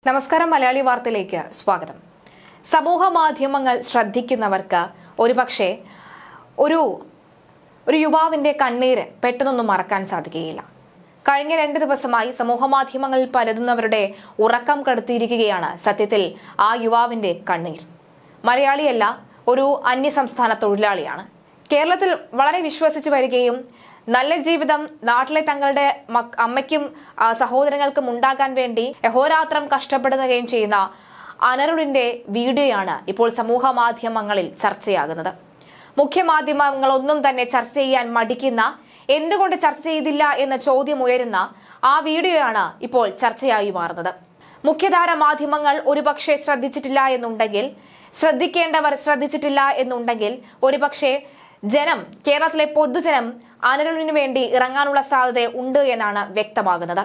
നമസ്കാരം മലയാളി വാർത്തയിലേക്ക് സ്വാഗതം സമൂഹ മാധ്യമങ്ങൾ ശ്രദ്ധിക്കുന്നവർക്ക് ഒരുപക്ഷെ ഒരു ഒരു യുവാവിന്റെ കണ്ണീര് പെട്ടെന്നൊന്നും മറക്കാൻ സാധിക്കുകയില്ല കഴിഞ്ഞ രണ്ട് ദിവസമായി സമൂഹ മാധ്യമങ്ങളിൽ പരതുന്നവരുടെ ഉറക്കം കെടുത്തിയിരിക്കുകയാണ് സത്യത്തിൽ ആ യുവാവിന്റെ കണ്ണീർ മലയാളിയല്ല ഒരു അന്യസംസ്ഥാന തൊഴിലാളിയാണ് കേരളത്തിൽ വളരെ വിശ്വസിച്ച് വരികയും നല്ല ജീവിതം നാട്ടിലെ തങ്ങളുടെ മക്- അമ്മയ്ക്കും ആ, സഹോദരങ്ങൾക്കും ഉണ്ടാകാൻ വേണ്ടി അഹോരാത്രം കഷ്ടപ്പെടുകയും ചെയ്യുന്ന അനരുളിന്റെ വീഡിയോയാണ് ഇപ്പോൾ സമൂഹ മാധ്യമങ്ങളിൽ ചർച്ചയാകുന്നത് മുഖ്യ മാധ്യമങ്ങളൊന്നും തന്നെ ചർച്ച ചെയ്യാൻ മടിക്കുന്ന എന്തുകൊണ്ട് ചർച്ച ചെയ്തില്ല എന്ന ചോദ്യം ഉയരുന്ന ആ വീഡിയോയാണ് ഇപ്പോൾ ചർച്ചയായി മാറുന്നത് മുഖ്യധാര മാധ്യമങ്ങൾ ഒരുപക്ഷെ ശ്രദ്ധിച്ചിട്ടില്ല എന്നുണ്ടെങ്കിൽ ശ്രദ്ധിക്കേണ്ടവർ ശ്രദ്ധിച്ചിട്ടില്ല എന്നുണ്ടെങ്കിൽ ഒരുപക്ഷെ ജനം കേരളത്തിലെ പൊതുജനം അനരുളിനു വേണ്ടി ഇറങ്ങാനുള്ള സാധ്യത ഉണ്ട് എന്നാണ് വ്യക്തമാകുന്നത്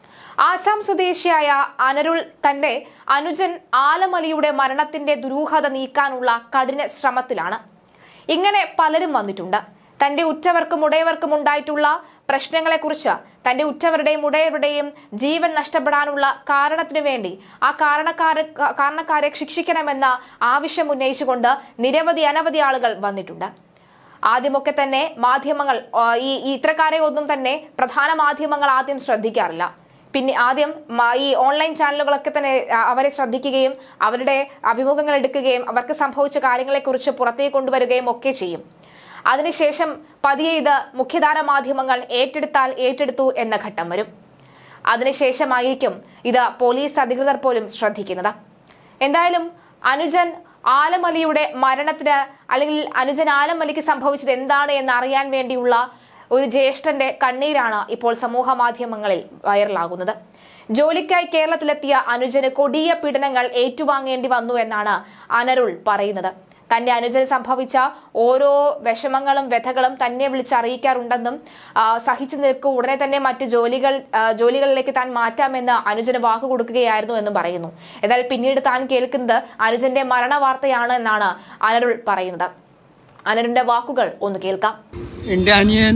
ആസാം സ്വദേശിയായ അനരുൾ തന്റെ അനുജൻ ആലമലിയുടെ മരണത്തിന്റെ ദുരൂഹത നീക്കാനുള്ള കഠിന ശ്രമത്തിലാണ് ഇങ്ങനെ പലരും വന്നിട്ടുണ്ട് തന്റെ ഉറ്റവർക്കും ഉടയവർക്കും ഉണ്ടായിട്ടുള്ള പ്രശ്നങ്ങളെക്കുറിച്ച് തന്റെ ഉറ്റവരുടെയും ഉടയവരുടെയും ജീവൻ നഷ്ടപ്പെടാനുള്ള കാരണത്തിനു വേണ്ടി ആ കാരണക്കാരെ കാരണക്കാരെ ശിക്ഷിക്കണമെന്ന ആവശ്യം ഉന്നയിച്ചുകൊണ്ട് നിരവധി അനവധി ആളുകൾ വന്നിട്ടുണ്ട് ആദ്യമൊക്കെ തന്നെ മാധ്യമങ്ങൾ ആ, ഈ ഈ ഇത്തരക്കാരെ ഒന്നും തന്നെ പ്രധാന മാധ്യമങ്ങൾ ആദ്യം ശ്രദ്ധിക്കാറില്ല പിന്നെ ആദ്യം മ- ഈ ഓൺലൈൻ ചാനലുകളൊക്കെ തന്നെ ആ, അവരെ ശ്രദ്ധിക്കുകയും അവരുടെ അഭിമുഖങ്ങൾ എടുക്കുകയും അവർക്ക് സംഭവിച്ച കാര്യങ്ങളെക്കുറിച്ച് പുറത്തേക്ക് കൊണ്ടുവരികയും ഒക്കെ ചെയ്യും അതിനുശേഷം പതിയെ ഇത് മുഖ്യധാര മാധ്യമങ്ങൾ ഏറ്റെടുത്താൽ ഏറ്റെടുത്തു എന്ന ഘട്ടം വരും അതിനുശേഷമായിരിക്കും ഇത് പോലീസ് അധികൃതർ പോലും ശ്രദ്ധിക്കുന്നത് എന്തായാലും അനുജൻ ആലമലിയുടെ മരണത്തിന് അല്ലെങ്കിൽ അനുജൻ ആലമലിക്ക് സംഭവിച്ചത് എന്താണ് എന്ന് അറിയാൻ വേണ്ടിയുള്ള ഒരു ജ്യേഷ്ഠന്റെ കണ്ണീരാണ് ഇപ്പോൾ സമൂഹ മാധ്യമങ്ങളിൽ വൈറലാകുന്നത് ജോലിക്കായി കേരളത്തിലെത്തിയ അനുജന് കൊടിയ പീഡനങ്ങൾ ഏറ്റുവാങ്ങേണ്ടി വന്നു എന്നാണ് അനരുൾ പറയുന്നത് തന്റെ അനുജന് സംഭവിച്ച ഓരോ വിഷമങ്ങളും വ്യഥകളും തന്നെ വിളിച്ചറിയിക്കാറുണ്ടെന്നും ആ, സഹിച്ചു നിൽക്കൂ ഉടനെ തന്നെ മറ്റ് ജോലികൾ ആ, ജോലികളിലേക്ക് താൻ മാറ്റാമെന്ന് അനുജന് വാക്കു കൊടുക്കുകയായിരുന്നു എന്നും പറയുന്നു എന്നാൽ പിന്നീട് താൻ കേൾക്കുന്നത് അനുജന്റെ മരണ വാർത്തയാണ് എന്നാണ് അനരുൾ പറയുന്നത് അനരുന്റെ വാക്കുകൾ ഒന്ന് കേൾക്കാം എൻ്റെ അനിയൻ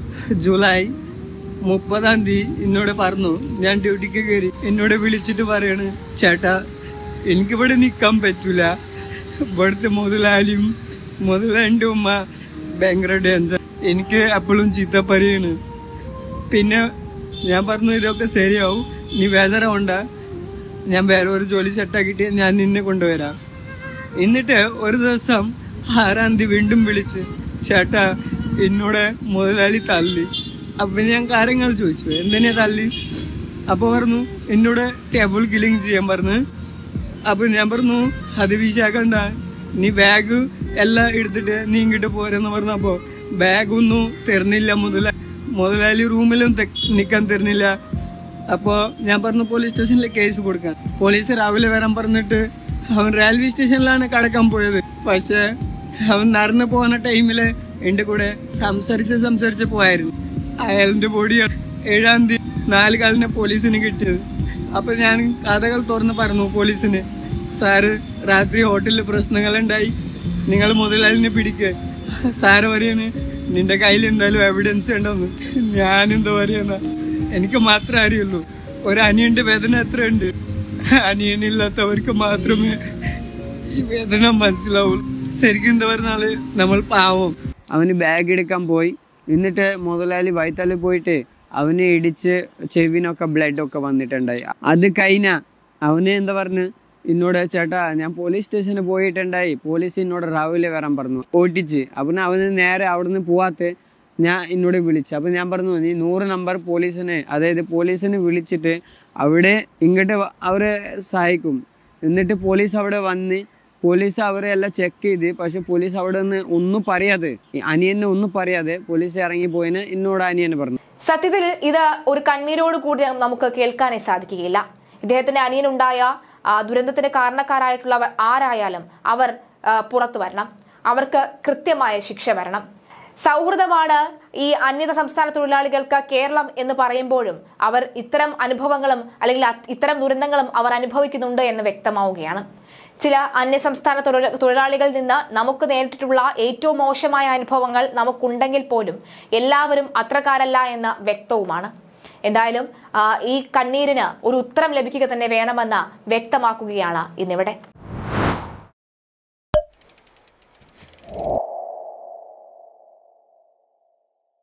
ജൂലൈ മുപ്പതാം തീയതി എന്നോട് പറഞ്ഞു ഞാൻ ഡ്യൂട്ടിക്ക് കയറി എന്നോട് വിളിച്ചിട്ട് പറയാണ് ചേട്ടാ എനിക്കിവിടെ നിൽക്കാൻ പറ്റൂല ഇവിടുത്തെ മുതലാളിയും മുതലാളിൻ്റെ ഉമ്മ ഭയങ്കര ഡേഞ്ചർ എനിക്ക് എപ്പോഴും ചീത്ത പറയാണ് പിന്നെ ഞാൻ പറഞ്ഞു ഇതൊക്കെ ശരിയാവും നീ ബേജാറാവണ്ട ഞാൻ വേറെ ഒരു ജോലി സെറ്റാക്കിയിട്ട് ഞാൻ നിന്നെ കൊണ്ടുവരാം എന്നിട്ട് ഒരു ദിവസം ആറാം തീയതി വീണ്ടും വിളിച്ച് ചേട്ടാ എന്നോട് മുതലാളി തള്ളി അപ്പൊ ഞാൻ കാര്യങ്ങൾ ചോദിച്ചു എന്തിനാ തള്ളി അപ്പൊ പറഞ്ഞു എന്നോട് ടേബിൾ കില്ലിങ് ചെയ്യാൻ പറഞ്ഞു അപ്പൊ ഞാൻ പറഞ്ഞു അത് വിശാക്കണ്ട നീ ബാഗ് എല്ലാം എടുത്തിട്ട് നീ ഇങ്ങോട്ട് പോരെന്ന് പറഞ്ഞപ്പോ ബാഗൊന്നും തരുന്നില്ല മുതല മുതലാളി റൂമിലും നിൽക്കാൻ തരുന്നില്ല അപ്പോ ഞാൻ പറഞ്ഞു പോലീസ് സ്റ്റേഷനിൽ കേസ് കൊടുക്കാൻ പോലീസ് രാവിലെ വരാൻ പറഞ്ഞിട്ട് അവൻ റെയിൽവേ സ്റ്റേഷനിലാണ് കടക്കാൻ പോയത് പക്ഷെ അവൻ നടന്നു പോകുന്ന ടൈമില് എന്റെ കൂടെ സംസാരിച്ച് സംസാരിച്ച് പോയായിരുന്നു അയാളിന്റെ ബോഡി ഏഴാം തീയതി നാല് കാലിനെ പോലീസിന് കിട്ടിയത് അപ്പൊ ഞാൻ കഥകൾ തുറന്ന് പറഞ്ഞു പോലീസിന് സാറ് രാത്രി ഹോട്ടലിൽ പ്രശ്നങ്ങളുണ്ടായി നിങ്ങൾ മുതലാളിനെ പിടിക്കുക സാറ് പറയാണ് നിന്റെ കയ്യിൽ എന്തായാലും എവിഡൻസ് ഉണ്ടെന്ന് ഞാൻ എന്താ പറയുന്ന എനിക്ക് മാത്രമേ അറിയുള്ളൂ ഒരു അനിയന്റെ വേദന എത്രയുണ്ട് അനിയനില്ലാത്തവർക്ക് മാത്രമേ ഈ വേദന മനസ്സിലാവുള്ളൂ ശരിക്കും എന്താ പറഞ്ഞാല് നമ്മൾ പാവം അവന് ബാഗ് എടുക്കാൻ പോയി എന്നിട്ട് മുതലാളി വൈത്തല് പോയിട്ട് അവനെ ഇടിച്ച് ചെവിനൊക്കെ ബ്ലഡ് ഒക്കെ വന്നിട്ടുണ്ടായി അത് കഴിഞ്ഞ അവന് എന്താ പറഞ്ഞു എന്നോട് ചേട്ടാ ഞാൻ പോലീസ് സ്റ്റേഷനിൽ പോയിട്ടുണ്ടായി പോലീസ് എന്നോട് രാവിലെ വരാൻ പറഞ്ഞു ഓട്ടിച്ച് അപ്പം അവന് നേരെ അവിടുന്ന് പോവാത്ത ഞാൻ എന്നോട് വിളിച്ചു അപ്പം ഞാൻ പറഞ്ഞു നീ നൂറ് നമ്പർ പോലീസിനെ അതായത് പോലീസിനെ വിളിച്ചിട്ട് അവിടെ ഇങ്ങോട്ട് വ- അവരെ സഹായിക്കും എന്നിട്ട് പോലീസ് അവിടെ വന്ന് പോലീസ് അവരെ എല്ലാം ചെക്ക് ചെയ്ത് പക്ഷെ പോലീസ് അവിടെ നിന്ന് ഒന്നും പറയാതെ ഈ അനിയനെ ഒന്നും പറയാതെ പോലീസ് ഇറങ്ങി പോയിന് എന്നോട് അനിയനെ പറഞ്ഞു സത്യത്തിൽ ഇത് ഒരു കണ്ണീരോട് കൂടി നമുക്ക് കേൾക്കാനേ സാധിക്കുകയില്ല ഇദ്ദേഹത്തിന്റെ അനിയനുണ്ടായ ആ, ദുരന്തത്തിന് കാരണക്കാരായിട്ടുള്ളവർ ആരായാലും അവർ ആ, പുറത്തു വരണം അവർക്ക് കൃത്യമായ ശിക്ഷ വരണം സൗഹൃദമാണ് ഈ അന്യത സംസ്ഥാന തൊഴിലാളികൾക്ക് കേരളം എന്ന് പറയുമ്പോഴും അവർ ഇത്തരം അനുഭവങ്ങളും അല്ലെങ്കിൽ അത് ഇത്തരം ദുരന്തങ്ങളും അവർ അനുഭവിക്കുന്നുണ്ട് എന്ന് വ്യക്തമാവുകയാണ് ചില അന്യസംസ്ഥാന തൊഴില- തൊഴിലാളികളിൽ നിന്ന് നമുക്ക് നേരിട്ടിട്ടുള്ള ഏറ്റവും മോശമായ അനുഭവങ്ങൾ നമുക്കുണ്ടെങ്കിൽ പോലും എല്ലാവരും അത്രക്കാരല്ല എന്ന് വ്യക്തവുമാണ് എന്തായാലും ആ, ഈ കണ്ണീരിന് ഒരു ഉത്തരം ലഭിക്കുക തന്നെ വേണമെന്ന് വ്യക്തമാക്കുകയാണ് ഇന്നിവിടെ